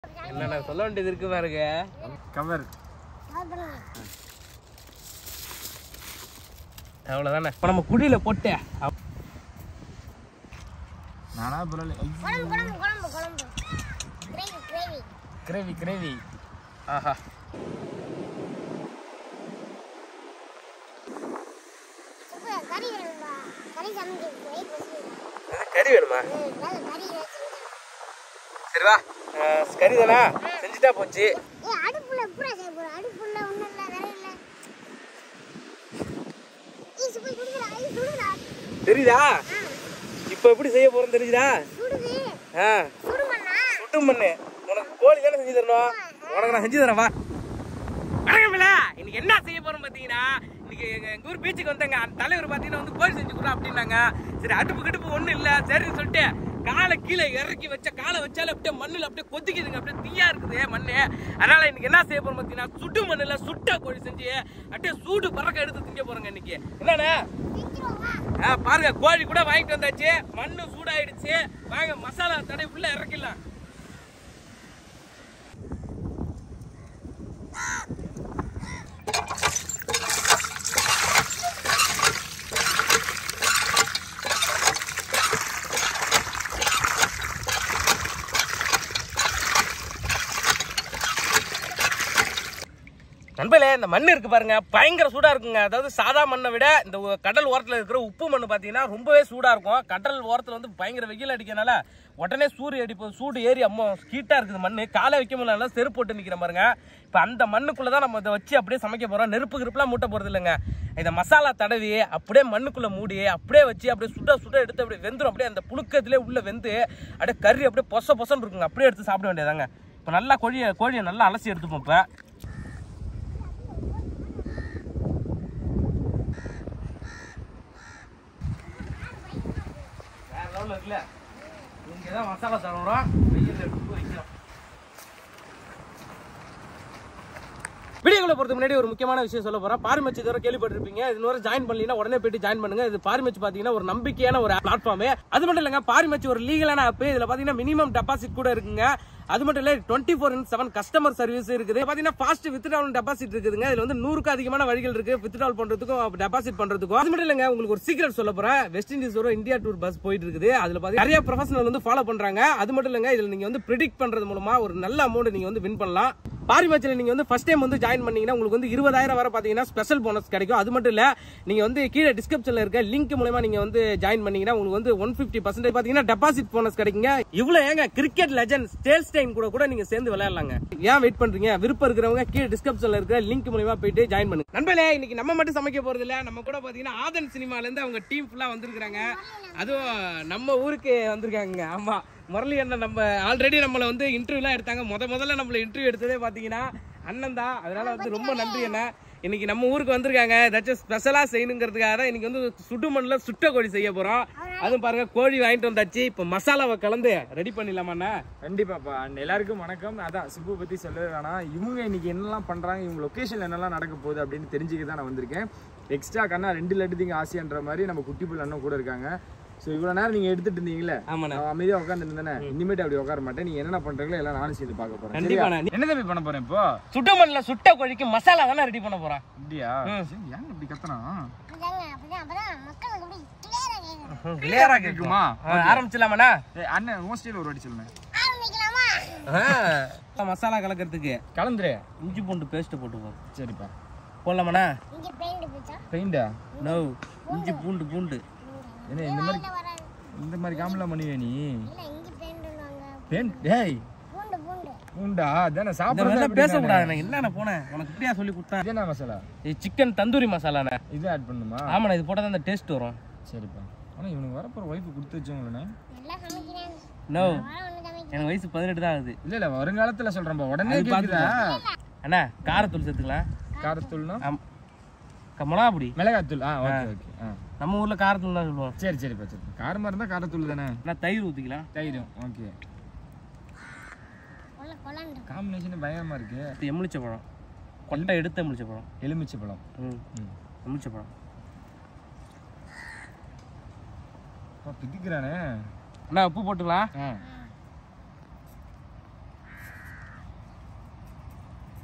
என்னென்ன சொல்ல வேண்டியது இருக்கு பாருங்க கவர் அவ்வளவுதானே இப்போ நம்ம குடியில போட்டு நானா பரவாயில்ல குழம்பு குழம்பு குழம்பு குழம்பு கிரேவி கிரேவி கிரேவி கிரேவி ஆஹா சூப்பர் கறி வேணும்பா கறி சமைக்க போய் பசி கறி வேணுமா ம் வேலை கறி வச்சுருக்கேன் சரி வா அஹ், கறி தானா செஞ்சுட்டா போச்சு ஏ அடுப்புல பூரா செய்ய போறோம் அடுப்புல ஒண்ணும் இல்ல வேற இல்ல ஏய் சுப்பை சுடுதுடா ஏய் சுடுதுடா தெரியுதா ஆ இப்போ எப்படி செய்ய போறோம் தெரியுதா சுடுது ஆ சுடுமண்ணா சுட்டும் பண்ணு உனக்கு கோழி தானே செஞ்சு தரணும் உனக்கு நான் செஞ்சு தரேன் வா வணக்கம்ல இன்னைக்கு என்ன செய்ய போறோம் பாத்தீங்கன்னா இன்னைக்கு எங்க எங்க ஊர் பீச்சுக்கு வந்தாங்க அந்த தலைவர் பாத்தீங்கன்னா வந்து கோழி செஞ்சு கொடு அப்படின்னாங்க சரி அடுப்பு கிடுப்பு ஒண்ணும் இல்ல சரின்னு சொல்லிட்டு காலை கீழே இறக்கி வச்ச காலை வச்சாலே அப்படியே மண்ணுல அப்படியே கொதிக்குதுங்க அப்படியே தீயா இருக்குது மண்ணு அதனால இன்னைக்கு என்ன செய்ய போறோம் பாத்தீங்கன்னா சுட்டு மண்ணுல சுட்ட கோழி செஞ்சு அப்படியே சூடு பறக்க எடுத்து திங்க போறோங்க இன்னைக்கு என்னண்ணே செஞ்சிருவோமா ஆ, பாருங்க கோழி கூட வாங்கிட்டு வந்தாச்சு மண்ணு சூடாயிடுச்சு வாங்க மசாலா தடை உள்ள இறக்கிடலாம் நண்பர்களே இந்த மண் இருக்கு பாருங்க பயங்கர சூடா இருக்குங்க அதாவது சாதா மண்ணை விட இந்த உ- கடல் ஓரத்துல இருக்கிற உப்பு மண் பாத்தீங்கன்னா ரொம்பவே சூடா இருக்கும் கடல் ஓரத்துல வந்து பயங்கர வெயில் அடிக்கிறனால உடனே சூரிய அடிப்பு சூடு ஏறி அம்மோ ஹீட்டா இருக்குது மண்ணு காலை வைக்க முடியல செருப்பு போட்டு நிக்கிற பாருங்க இப்ப அந்த மண்ணுக்குள்ள தான் நம்ம இதை வச்சு அப்படியே சமைக்க போறோம் நெருப்பு கிருப்புலாம் மூட்ட போறது இல்லைங்க இந்த மசாலா தடவி அப்படியே மண்ணுக்குள்ள மூடி அப்படியே வச்சு அப்படியே சுட சுட எடுத்து அப்படியே வெந்துடும் அப்படியே அந்த புழுக்கத்திலே உள்ள வெந்து அப்படியே கறி அப்படியே பொச பொசன்னு இருக்குங்க அப்படியே எடுத்து சாப்பிட வேண்டியதாங்க இப்போ நல்லா கோழியை கோழியை நல்லா அலசி எடுத்துப்போம் இப்போ வேற லெவலில் இருக்குல்ல இங்கே தான் மசாலா தரோம் வெயில் எடுத்து வைக்கிறோம் வீடியோக்குள்ள போறதுக்கு முன்னாடி ஒரு முக்கியமான விஷயம் சொல்ல போறேன் பாரிமச்சு தவிர கேள்விப்பட்டிருப்பீங்க இது வரை ஜாயின் பண்ணலீங்கன்னா உடனே போயிட்டு ஜாயின் பண்ணுங்க இது பாரிமச்சு பாத்தீங்கன்னா ஒரு நம்பிக்கையான ஒரு பிளாட்ஃபார்ம் அது மட்டும் இல்லைங்க பாரிமச்சு ஒரு லீகலான ஆப் இதுல பாத்தீங்கன்னா மினிமம் டெபாசிட் கூட இருக்குங்க அது மட்டும் இல்ல twenty four in seven customer service இருக்குது பாத்தீங்கன்னா ஃபாஸ்ட் வித்ட்ராவல் டெபாசிட் இருக்குதுங்க இதுல வந்து நூறுக்கு அதிகமான வழிகள் இருக்கு வித்ட்ராவல் பண்றதுக்கும் டெபாசிட் பண்றதுக்கும் அது மட்டும் இல்லங்க உங்களுக்கு ஒரு சீக்கிரம் சொல்ல போறேன் வெஸ்ட் இண்டீஸ் ஒரு இந்தியா டூர் பஸ் போயிட்டு இருக்குது அதுல பாத்தீங்கன்னா நிறைய ப்ரொஃபஷனல் வந்து ஃபாலோ பண்றாங்க அது மட்டும் இல்லங்க இதுல நீங்க வந்து ப்ரிடிக்ட் பண்றது மூலமா ஒரு நல்ல அமௌண்ட் நீங்க வந்து வின் பண்ணலாம் பாரி மேட்ச்ல நீங்க வந்து ஃபர்ஸ்ட் டைம் வந்து ஜாயின் பண்ணீங்கன்னா உங்களுக்கு வந்து இருபதாயிரம் வரை பாத்தீங்கன்னா ஸ்பெஷல் போனஸ் கிடைக்கும் அது மட்டும் இல்ல நீங்க வந்து கீழே டிஸ்கிரிப்ஷன்ல இருக்க லிங்க் மூலமா நீங்க வந்து ஜாயின் பண்ணீங்கன்னா உங்களுக்கு வந்து ஒன் பிப்டி பர்சன்டேஜ் பாத்தீங்கன்னா டெபாசிட் போனஸ் கிடைக்குங்க இவ்வளவு ஏங்க கிரிக்கெட் லெஜண்ட் ஸ்டேல்ஸ்டைன் கூட கூட நீங்க சேர்ந்து விளையாடலாங்க ஏன் வெயிட் பண்றீங்க விருப்பம் இருக்கிறவங்க கீழே டிஸ்கிரிப்ஷன்ல இருக்க லிங்க் மூலமா போயிட்டு ஜாயின் பண்ணுங்க நண்பர்களே இன்னைக்கு நம்ம மட்டும் சமைக்க போறது இல்ல நம்ம கூட பாத்தீங்கன்னா ஆதன் சினிமால இருந்து அவங்க டீம் ஃபுல்லா வந்திருக்காங்க அதுவும் நம்ம ஊருக்கு வந்திருக்காங்க ஆமா முரளி அண்ணன் நம்ம ஆல்ரெடி நம்மளை வந்து இன்டர்வியூலாம் எடுத்தாங்க முத முதல்ல நம்மள இன்டர்வியூ எடுத்ததே பார்த்தீங்கன்னா அண்ணன் தான் அதனால வந்து ரொம்ப நன்றி அண்ணன் இன்னைக்கு நம்ம ஊருக்கு வந்திருக்காங்க ஏதாச்சும் ஸ்பெஷலாக செய்யணுங்கிறதுக்காக தான் இன்னைக்கு வந்து சுடுமண்ணில் சுட்ட கோழி செய்ய போகிறோம் அதுவும் பாருங்க கோழி வாங்கிட்டு வந்தாச்சு இப்போ மசாலாவை கலந்து ரெடி பண்ணிடலாமா அண்ணா கண்டிப்பாப்பா அண்ட் எல்லாருக்கும் வணக்கம் அதான் சுப்பு பத்தி சொல்லவே வேணாம் இவங்க இன்னைக்கு என்னெல்லாம் பண்றாங்க இவங்க லொகேஷன்ல என்னெல்லாம் நடக்க போகுது அப்படின்னு தெரிஞ்சுக்க தான் நான் வந்திருக்கேன் எக்ஸ்ட்ரா கண்ணா ரெண்டு லட்டு திங்க ஆசைன்ற மாதிரி நம்ம குட்டி புள்ள அண்ணன் கூட இருக்காங்க ஸோ இவ்வளோ நேரம் நீங்க எடுத்துட்டு இருந்தீங்களே ஆமாண்ணா நான் அமைதியா உட்காந்து இருந்தேனே இனிமேட்டு அப்படி உட்கார மாட்டேன் நீங்க என்னென்ன பண்றீங்களோ எல்லாம் நானும் சேர்த்து பார்க்க போறேன் கண்டிப்பா சரியா? நான் என்ன தம்பி பண்ண போறேன் இப்போ சுடுமண்ணில் சுட்ட கோழிக்கு மசாலா தானே ரெடி பண்ண போகிறோம் அப்படியா சரி, ஏன் இப்படி கத்தனா அப்படிதாங்க அப்படிதான் அப்பதான் மக்களுக்கு அப்படி கிளியரா கேட்கும் கிளியரா கேக்குமா? ஆரம்பிச்சிடலாமாண்ணா ஏய், அண்ணன் மோஸ்ட்லி ஒரு வாட்டி சொல்லுங்க ஆரம்பிக்கலாமா ஆ, மசாலா கலக்கிறதுக்கு கலந்துரு இஞ்சி பூண்டு பேஸ்ட் போட்டுப்போம் சரிப்பா போடலாமாண்ணா இங்க பெயிண்ட் பிச்சா பெயிண்டா நோ இஞ்சி பூண்டு பூண்டு என்ன இந்த மாதிரி இல்ல வராது இந்த மாதிரி காமெல்லாம் பண்ணுவியா நீ இல்ல இங்க பெயிண்ட் பெயிண்ட் டேய் பூண்டு பூண்டு பூண்டா அதானே இந்த சாப்பிடுறது மாதிரிலாம் அப்படி பேசக்கூடாது நான் என்னண்ணா போனேன் உனக்கு இப்படியா சொல்லி கொடுத்தேன் இது என்ன மசாலா இது சிக்கன் தந்தூரி மசாலாண்ணே இது ஆட் பண்ணுமா ஆமாண்ணா இது போட்டால் தான் அந்த டேஸ்ட் வரும் சரிப்பா ஆனா இவனுக்கு வரப்போற ஒய்ஃப் கொடுத்து வச்சவங்களே நல்லா சமைக்கிறேன் நோ வர ஒண்ணு சமைக்கிறேன் எனக்கு வயசு பதினெட்டு தான் ஆகுது இல்ல இல்ல வருங்காலத்துல சொல்றேன்ப்பா உடனே அது கேக்குதா அண்ணா காரத்தூள் சேர்த்துக்கலாம் காரத்தூள்னா ஆம் க- மிளகாப்பொடி மிளகாத்தூள் ஆ ஓகே ஓகே ஆ நம்ம ஊர்ல காரத்தூள் தான் சொல்லுவோம் சரி சரிப்பா சரி காரமா இருந்தா காரத்தூள் தானே நான் தயிர் ஊற்றிக்கலாம் தயிரும் ஓகே கொல்ல கொல்லண்டு காம்பினேஷன் பயங்கரமா இருக்கு இது எலுமிச்சை பழம் கொட்டை எடுத்த எலுமிச்சை பழம் எலுமிச்சை பழம் ம் ம் எலுமிச்சை பழம் அப்பா, பிதிக்கிறானே அண்ணா உப்பு போட்டுக்கலாம் ஆ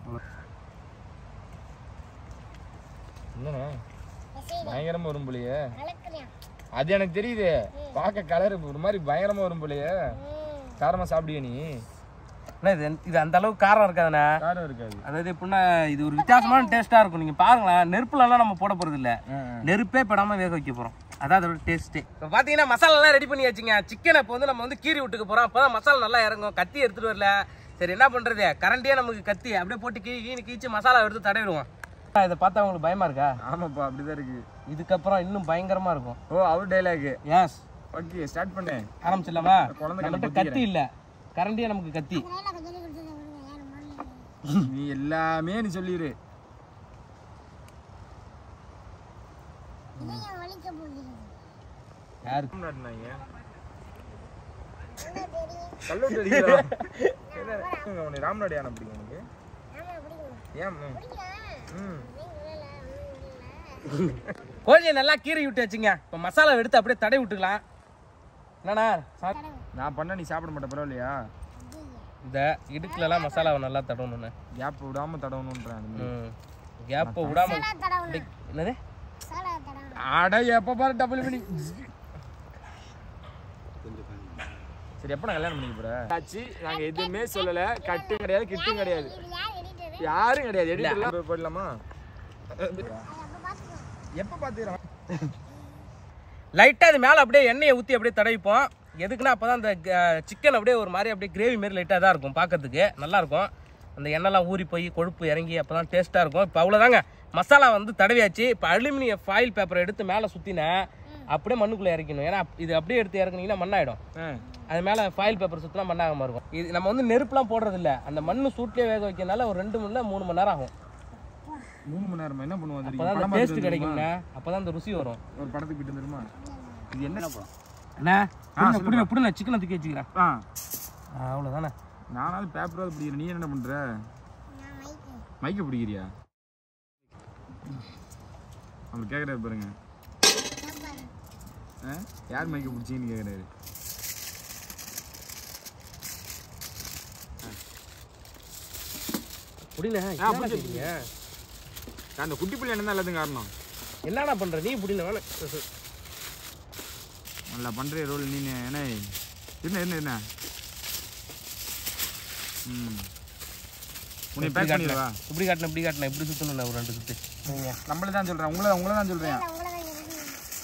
என்னண்ணே மெசேஜ் பயங்கரமா வரும் போலயே கலக்குறேன் அது எனக்கு தெரியுது பார்க்க கலர் ஒரு மாதிரி பயங்கரமா வரும் போலயே ம் காரமா சாப்பிடுவியா நீ அண்ணா, இது இது அந்த அளவுக்கு காரம் இருக்காதுண்ணே காரம் இருக்காது அதாவது எப்படின்னா இது ஒரு வித்தியாசமான டேஸ்டா இருக்கும் நீங்க பாருங்களேன் நெருப்புலலாம் நம்ம போட போறது இல்ல நெருப்பே படாம வேக வைக்க போறோம் அதான் அதோட டேஸ்ட்டே இப்போ பார்த்தீங்கன்னா மசாலா எல்லாம் ரெடி பண்ணி வச்சுங்க சிக்கனை இப்போ வந்து நம்ம வந்து கீறி விட்டுக்க போறோம் அப்பதான் மசாலா நல்லா இறங்கும் கத்தி எடுத்துட்டு வரல சரி என்ன பண்றது கரண்டியே நமக்கு கத்தி அப்படியே போட்டு கீ கீனி கீச்சு மசாலா எடுத்து தடவிடுவோம் இதை பார்த்தா உங்களுக்கு பயமா இருக்கா ஆமாப்பா அப்படிதான் இருக்கு இதுக்கப்புறம் இன்னும் பயங்கரமா இருக்கும் ஓ அவர் டைலாக் எஸ் ஓகே ஸ்டார்ட் பண்ணு ஆரம்பிச்சிடலாமா குழந்தை நம்மகிட்ட கத்தி இல்ல கரண்டியே நமக்கு கத்தி அதனால கொஞ்சம் சொல்லி கொடுத்தது விடுங்க யாரும் முதல்ல நீ எல்லாமே நீ சொல்லிடு இதையும் வலிக்க போகிறது யாருக்கு நாட்டினாங்க என்ன தெரியும் கல்லூட்டு அடிக்கிறா என்ன உனக்கு ராம்நாடு யானை பிடிக்கும் உனக்கு ஆமா பிடிக்கும் ஏன் ம். பிடிக்கும் ம் நீங்க சொல்லல ஒன்றும் இல்லை கோழியை நல்லா கீறி விட்டு வச்சுங்க இப்போ மசாலா எடுத்து அப்படியே தடவி விட்டுக்கலாம் என்னண்ணா சா- கடவுள் நான் பண்ணா நீ சாப்பிட மாட்ட பரவாயில்லையா இந்த இடுக்குலலாம் மசாலாவை நல்லா தடவணுண்ணே கேப் விடாம தடவணுன்றேன் அது மாதிரி. ம் கேப்பை விடாம சோடா தடவணும் என்னது சோடா தடவணும் அட எப்ப பாரு டபுள் பண்ணி சரி எப்ப நான் கல்யாணம் பண்ணிக்க போற ஆச்சு நாங்க எதுவுமே சொல்லல கட்டும் கிடையாது கிட்டும் கிடையாது இது யார் எடிட்டரு யாரும் கிடையாது எடிட்டர்லாம் போயிடலாமா அப்போ பார்த்துக்கோ எப்ப பாத்துக்கிறோம் லைட்டாக அது மேலே அப்படியே எண்ணெயை ஊற்றி அப்படியே தடவிப்போம் எதுக்குன்னா அப்போ தான் அந்த சிக்கன் அப்படியே ஒரு மாதிரி அப்படியே கிரேவி மாரி லைட்டாக தான் இருக்கும் பார்க்கறதுக்கு நல்லா இருக்கும் அந்த எண்ணெய்லாம் ஊறி போய் கொழுப்பு இறங்கி அப்போ தான் டேஸ்ட்டாக இருக்கும் இப்போ அவ்வளோதாங்க மசாலா வந்து தடவியாச்சு இப்போ அலுமினியம் ஃபாயில் பேப்பரை எடுத்து மேலே சுற்றினேன் அப்படியே மண்ணுக்குள்ளே இறக்கணும் ஏன்னா இது அப்படியே எடுத்து இறக்குனீங்கன்னா மண்ணாயிடும் அது மேலே ஃபாயில் பேப்பர் சுற்றினா மண்ணாகாம இருக்கும் இது நம்ம வந்து நெருப்புலாம் போடுறது இல்ல அந்த மண்ணு சூட்லேயே வேக வைக்கிறதுனால ஒரு ரெண்டு மணி நேரம் மூணு மணி நேரம் ஆகும் மூணு மணி நேரமா என்ன பண்ணுவோம் அப்போ தெரியுமா தான் அந்த படம் பார்த்துட்டு டேஸ்ட் வந்துருமா? கிடைக்கும்ண்ணே அப்போ தான் அந்த ருசி வரும் ஒரு படத்துக்கு போயிட்டு வந்துருமா இது என்ன படம் அண்ணா சொல்லுப்பா. புடின புடின சிக்கனை தூக்கி வச்சுக்கிறேன் ஆ அவ்வளோதானே நானாவது பேப்பராவது பிடிக்கிறேன் நீ என்ன பண்ற நான் மைக்கு மைக்க பிடிக்கிறியா அவர் கேக்குறாரு பாருங்க ஆ? யார் மைக்க பிடிச்சிங்கன்னு கேக்குறாரு புடின ஆ, பிடிச்சிருக்கீங்க. அந்த குட்டி பிள்ளை என்ன தான் எல்லாத்துக்கும் காரணம் என்னடா பண்ற நீ புடின நல்லா பண்ற ரோல் நீ என்ன என்ன என்ன என்ன ம் உன்னை பேக் பண்ணிடுவா இப்படி காட்டின இப்படி காட்டின இப்படி சுத்தணும் ஒரு ரெண்டு சுத்து நம்மள தான் சொல்றேன் உங்களை உங்களை தான் சொல்றேன் உங்களை தான் இருக்கு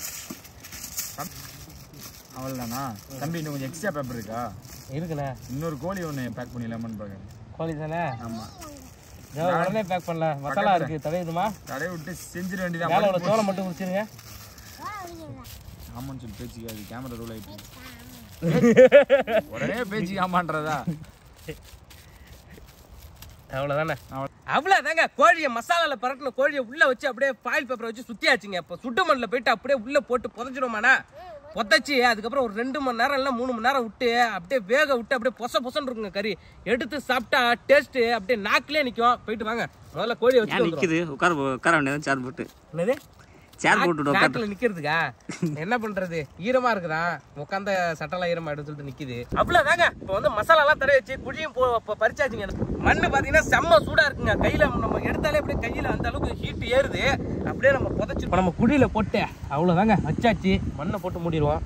அவ்வளோதானா தம்பி இன்னும் கொஞ்சம் எக்ஸ்ட்ரா பேப்பர் இருக்கா இருக்குண்ணே இன்னொரு கோழி ஒன்று பேக் பண்ணிடலாமான்னு பார்க்குறேன் கோழி தானே ஆமாம் இதோ உடனே பேக் பண்ணலாம் மசாலா இருக்கு தடவிடுமா கடையை விட்டு செஞ்சிட மேலே வேண்டியதான் ஒரு சோளம் மட்டும் குடிச்சிருங்க சோடா குடிக்கிறதா ஆமான்னு சொல்லி பேச்சுக்காது கேமரா ரோல் ஆயிட்டு உடனே பேச்சு ஆமான்றதா அவ்வளோதானே அவ்வளோதாங்க கோழியை மசாலாவில் பரட்டின கோழியை உள்ளே வச்சு அப்படியே ஃபாயில் பேப்பரை வச்சு சுற்றியாச்சுங்க இப்போ சுட்டு மண்ணில் போயிட்டு அப்படியே உள்ளே போட்டு புதைச்சிடுமாண்ணா புதைச்சி அதுக்கப்புறம் ஒரு ரெண்டு மணி நேரம் இல்லை மூணு மணி நேரம் விட்டு அப்படியே வேக விட்டு அப்படியே பொச பொசன்னு இருக்குங்க கறி எடுத்து சாப்பிட்டா டேஸ்ட்டு அப்படியே நாக்கிலே நிற்கும் போயிட்டு வாங்க முதல்ல கோழியை வச்சு ஏன் நிக்குது உட்கார போ- உட்கார வேண்டியது சேர் போட்டு என்னது சேர் போட்டு உட்கார நாக்கில் நிக்கிறதுக்கா என்ன பண்றது ஈரமா இருக்குதா உட்காந்த சட்டெல்லாம் ஈரமா எடுத்து சொல்லிட்டு நிக்குது அவ்வளவுதாங்க இப்போ வந்து மசாலா எல்லாம் தடவி வச்சு குழியும் போ ப- பறிச்சாச்சுங்க மண்ணு பாத்தீங்கன்னா செம்ம சூடா இருக்குங்க கையில நம்ம எடுத்தாலே அப்படியே கையில அந்த அளவுக்கு ஹீட் ஏறுது அப்படியே நம்ம புதைச்சு இப்போ நம்ம குழியில போட்டு அவ்வளவுதாங்க வச்சாச்சு மண்ணை போட்டு மூடிடுவோம்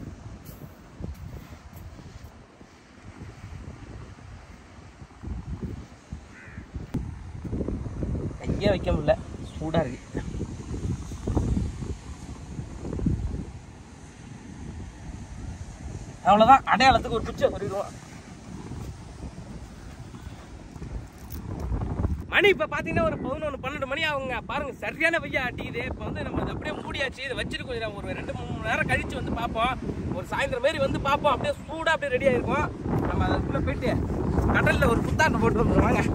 கையே வைக்க முடியல சூடா இருக்கு அவ்வளவுதான் அடையாளத்துக்கு ஒரு குச்சை சொல்லிடுவோம் மணி இப்ப பாத்தீங்கன்னா ஒரு பதினொன்று பன்னெண்டு மணி ஆகுங்க பாருங்க சரியான வெய்யா அடிக்குது இப்ப வந்து நம்ம இதை அப்படியே மூடியாச்சு இதை வச்சுட்டு கொஞ்சம் நேரம் ஒரு ரெண்டு மூணு மணி நேரம் கழிச்சு வந்து பார்ப்போம் ஒரு சாயந்தரம் மாரி வந்து பார்ப்போம் அப்படியே சூடா அப்படியே ரெடி ஆயிருக்கும் நம்ம அதுக்குள்ள போயிட்டு கடல்ல ஒரு புத்தாண்டு போட்டு வந்துருவாங்க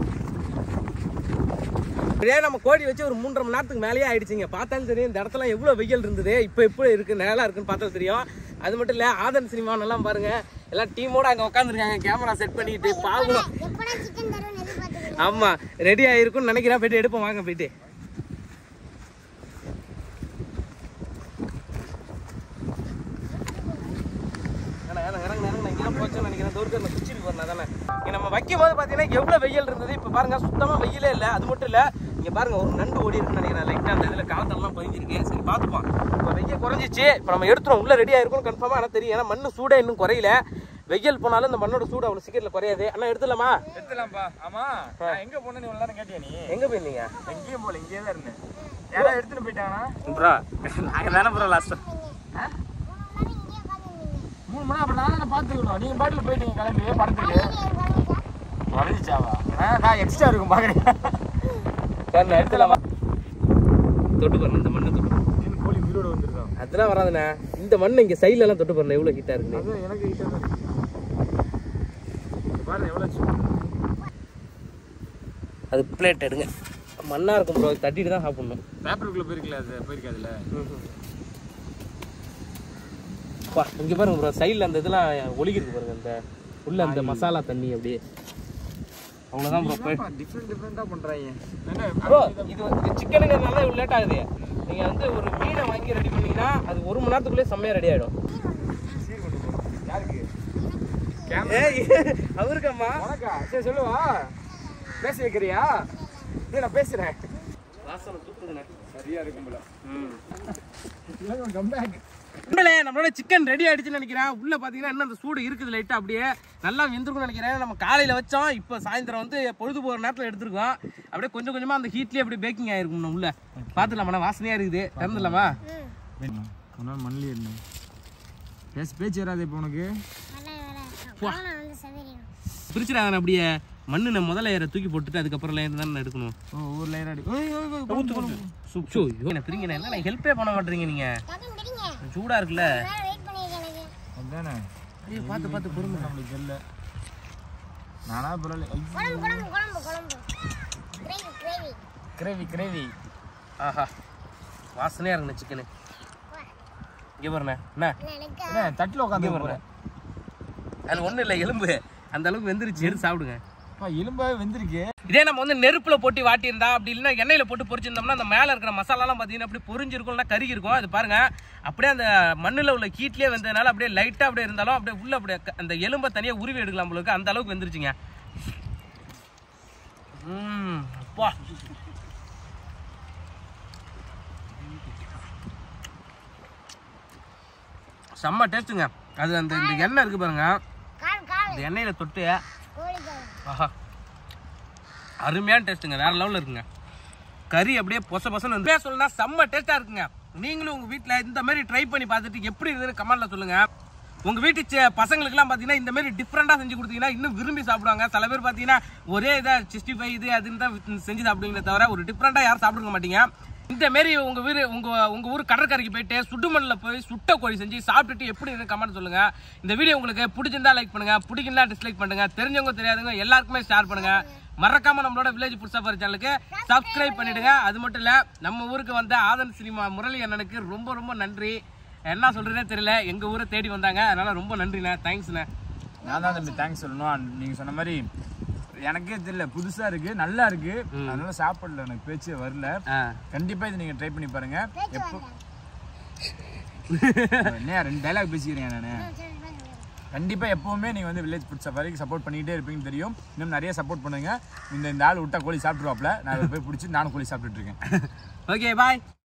அப்படியே நம்ம கோழி வச்சு ஒரு மூன்றரை மணி நேரத்துக்கு மேலேயே ஆயிடுச்சுங்க பார்த்தாலும் தெரியும் இந்த இடத்துல எவ்வளோ வெயில் இருந்தது இப்போ எப்படி இருக்கு நிழலா இருக்குன்னு பார்த்தா தெரியும் அது மட்டும் இல்லை ஆதன் சினிமானெல்லாம் பாருங்க எல்லாம் டீமோட அங்கே உட்காந்துருக்காங்க கேமரா செட் பண்ணிட்டு பார்க்கணும் எப்படா சிக்கன் தருவேன் எதிர்பார்த்துக்கிறேன் ஆமா ரெடி ஆயிருக்கும்னு நினைக்கிறேன் போயிட்டு எடுப்போம் வாங்க போயிட்டு ஏன்னா, ஏன்னா, இறங்குங்க, இறங்குங்க. இங்கெல்லாம் போச்சுன்னு நினைக்கிறேன். தூரத்துல இந்த குச்சி இருக்கு பாருங்க, அதானே. இங்க நம்ம வைக்கும் போது பாத்தீங்கன்னா எவ்வளவு வெயில் இருந்தது இப்ப பாருங்க சுத்தமா வெயிலே இல்ல அது மட்டும் இல்ல இங்க பாருங்க ஒரு நண்டு ஓடி இருக்குன்னு நினைக்கிறேன் லைட்டா அந்த இதுல காலத்தெல்லாம் பதிஞ்சிருக்கு சரி பாத்துப்போம் இப்ப வெயில் குறைஞ்சிச்சு இப்ப நம்ம எடுத்துரும் உள்ள ரெடி ஆயிருக்கும் கன்ஃபார்மா ஆனா தெரியும் ஏன்னா மண்ணு சூடே இன்னும் குறையல வெயில் போனாலும் இந்த மண்ணோட சூடு அவ்வளவு சீக்கிரத்துல குறையாது அண்ணா எடுத்துலாமா எடுத்துலாம்ப்பா ஆமா நான் எங்க போனேன்னு இவ்வளவு நேரம் கேட்டியா நீ எங்க போயிருந்தீங்க எங்கேயும் போல இங்கேயே தான் இருந்தேன் யாராவது எடுத்துட்டு போயிட்டாங்கன்னா ப்ரோ நாங்கள் தானே ப்ரோ லாஸ்ட் மூணு மணி அப்புறம் நான் தானே பார்த்துக்கணும் நீங்க பாட்டில் போயிட்டீங்க கிளம்பி படத்துக்கு வளைஞ்சிச்சாவா நான் எக்ஸ்ட்ரா இருக்கும் பாக்குறேன் சரி நான் எடுத்துலாமா தொட்டு பாருங்க இந்த மண்ணை தொட்டு இன்னும் கோழி உயிரோட வந்துருக்கான் அதெல்லாம் வராதுண்ணே இந்த மண்ணு இங்க சைடுல எல்லாம் தொட்டு பாருங்க எவ்வளவு ஹீட்டா இருக்கு அது எனக்கு ஹீட்டாக தான் இருக்கு பாருங்க எவ்வளோ சூடு. அது பிளேட் எடுங்க மண்ணா இருக்கும் ப்ரோ தட்டிட்டு தான் சாப்பிடணும் பேப்பருக்குள்ள போயிருக்கல அது போயிருக்காதுல்ல பா இங்க பாருங்க ப்ரோ சைடுல அந்த இதெல்லாம் ஒலிக்கிறது பாருங்க அந்த உள்ள அந்த மசாலா தண்ணி அப்படியே அவ்வளவுதான் ப்ரோ போய் டிஃப்ரெண்ட் டிஃப்ரெண்டாக பண்ணுறாங்க ப்ரோ இது இது சிக்கனுங்கிறதுனால இவ்வளோ லேட் ஆகுது நீங்க வந்து ஒரு மீனை வாங்கி ரெடி பண்ணீங்கன்னா அது ஒரு மணி நேரத்துக்குள்ளே செம்மையா ரெடி ஆயிடும் சீர் கொண்டு போகிறோம் யாருக்கு ஏய் அவருக்கம்மா உனக்கா சரி சொல்லுவா பேச வைக்கிறியா இல்லை நான் பேசுகிறேன் வாசனை தூக்குதுண்ணே சரியா இருக்கும் போல ம் கம்பேக் உண்மையிலே நம்மளோட சிக்கன் ரெடி ஆயிடுச்சுன்னு நினைக்கிறேன் உள்ள பாத்தீங்கன்னா இன்னும் அந்த சூடு இருக்குது லைட்டா அப்படியே நல்லா வெந்திருக்கும்னு நினைக்கிறேன் நம்ம காலையில வச்சோம் இப்போ சாயந்தரம் வந்து பொழுது போகிற நேரத்தில் எடுத்துருக்கோம் அப்படியே கொஞ்சம் கொஞ்சமா அந்த ஹீட்லயே அப்படியே பேக்கிங் ஆயிருக்கும் உள்ள பார்த்துலாமா வாசனையா இருக்குது திறந்துடலாமா ஒரு நாள் மண்ணிலே இருந்தேன் பேச பேச்சு வராது இப்போ உனக்கு கவனம் வந்து செதறிடும் பிரிச்சுடாங்க அப்படியே மண்ணு நம்ம முதல்ல ஏற தூக்கி போட்டுட்டு அதுக்கப்புறம் லேயர் தானே எடுக்கணும் ஓ ஒரு லேயர் அடி சுச்சோ என்ன பிரிங்க என்ன ஹெல்ப்பே பண்ண மாட்டீங்க நீங்க டக்குன்னு தெரியுங்க சூடா இருக்குல்ல நேரம் வெயிட் பண்ணியிருக்கேன் எனக்கு அதானே அப்படியே பார்த்து பார்த்து பொறுமை நம்மளுக்கு தெரியல நானா பரவாயில்ல குழம்பு குழம்பு குழம்பு குழம்பு கிரேவி கிரேவி கிரேவி கிரேவி ஆஹா வாசனையா இருக்குண்ணே சிக்கனு இங்க பாருண்ணே என்ன எனக்கு என்ன தட்டில் உட்காந்து போகிறேன் அது ஒண்ணும் இல்லை எலும்பு அந்த அளவுக்கு வெந்துருச்சு எடுத்து சாப்பிடுங்க எலும்பாவே வெந்திருக்கு இதே நம்ம வந்து நெருப்புல போட்டு வாட்டியிருந்தா அப்படி இல்லைன்னா எண்ணெயில போட்டு பொரிச்சிருந்தோம்னா அந்த மேல இருக்கிற மசாலாலாம் பார்த்தீங்கன்னா அப்படியே பொரிஞ்சிருக்கும் இல்லைன்னா கருகி இருக்கும் அது பாருங்க அப்படியே அந்த மண்ணுல உள்ள கீட்லயே வந்ததுனால அப்படியே லைட்டா அப்படியே இருந்தாலும் அப்படியே உள்ள அப்படியே க- அந்த எலும்பை தனியா உருவி எடுக்கலாம் உங்களுக்கு அந்த அளவுக்கு வெந்துருச்சுங்க ம் அப்பா செம்ம டேஸ்ட்டுங்க அது அந்த இந்த எண்ணெய் இருக்கு பாருங்க கால் கால் இந்த எண்ணெயில தொட்டு கோழி கால் ஆஹா அருமையான டேஸ்ட்டுங்க வேற லெவலில் இருக்குங்க கறி அப்படியே பொச பொசன்னு வந்து சொல்லணும்னா செம்ம டேஸ்ட்டாக இருக்குங்க நீங்களும் உங்கள் வீட்டில் இந்த மாதிரி ட்ரை பண்ணி பார்த்துட்டு எப்படி இருக்குதுன்னு கமெண்ட்டில் சொல்லுங்கள் உங்கள் வீட்டு செ- பசங்களுக்குலாம் பார்த்தீங்கன்னா இந்த மாதிரி டிஃப்ரெண்ட்டாக செஞ்சு கொடுத்தீங்கன்னா இன்னும் விரும்பி சாப்பிடுவாங்க சில பேர் பார்த்தீங்கன்னா ஒரே இதாக சிக்ஸ்டி ஃபைவ் இது அதுன்னு தான் செஞ்சு சாப்பிடுவீங்களே தவிர ஒரு டிஃப்ரெண்ட்டாக யாரும் சாப்பிடுங்க மாட்டீங்க இந்த மாரி உங்க வீடு உங்க உங்க ஊர் கடற்கரைக்கு போயிட்டு சுடுமண்ணில் போய் சுட்ட கோழி செஞ்சு சாப்பிட்டுட்டு எப்படி இருக்கு கமெண்ட் சொல்லுங்க இந்த வீடியோ உங்களுக்கு பிடிச்சிருந்தா லைக் பண்ணுங்க பிடிக்கலனா டிஸ்லைக் பண்ணுங்க தெரிஞ்சவங்க தெரியாதவங்க எல்லாருக்குமே ஷேர் பண்ணுங்க மறக்காம நம்மளோட வில்லேஜ் புதுசாஃபர் சேனலுக்கு சப்ஸ்கிரைப் பண்ணிடுங்க அது மட்டும் இல்ல நம்ம ஊருக்கு வந்த ஆதன் சினிமா முரளி அண்ணனுக்கு ரொம்ப ரொம்ப நன்றி என்ன சொல்றதே தெரியல எங்க ஊரை தேடி வந்தாங்க அதனால ரொம்ப நன்றிண்ணே தேங்க்ஸ்ண்ணே நான் தான் தம்பி தேங்க்ஸ் சொல்லணும் நீங்க சொன்ன மாதிரி எனக்கே தெரியல புதுசா இருக்கு நல்லா இருக்கு அதனால சாப்பிடல எனக்கு பேச்சே வரல ஆ கண்டிப்பா இது நீங்க ட்ரை பண்ணி பாருங்க எப்போ என்ன ரெண்டு டைலாக் பேசிக்கிறேன் நானு கண்டிப்பா எப்பவுமே நீங்க வந்து வில்லேஜ் ஃபுட் சஃபாரிக்கு சப்போர்ட் பண்ணிட்டே இருப்பீங்கன்னு தெரியும் இன்னும் நிறைய சப்போர்ட் பண்ணுங்க இந்த இந்த ஆள் விட்டா கோழி சாப்பிட்டுருவாப்ல நான் இதை போய் பிடிச்சி நானும் கோழி சாப்பிட்டுட்டு இருக்கேன் ஓகே பாய்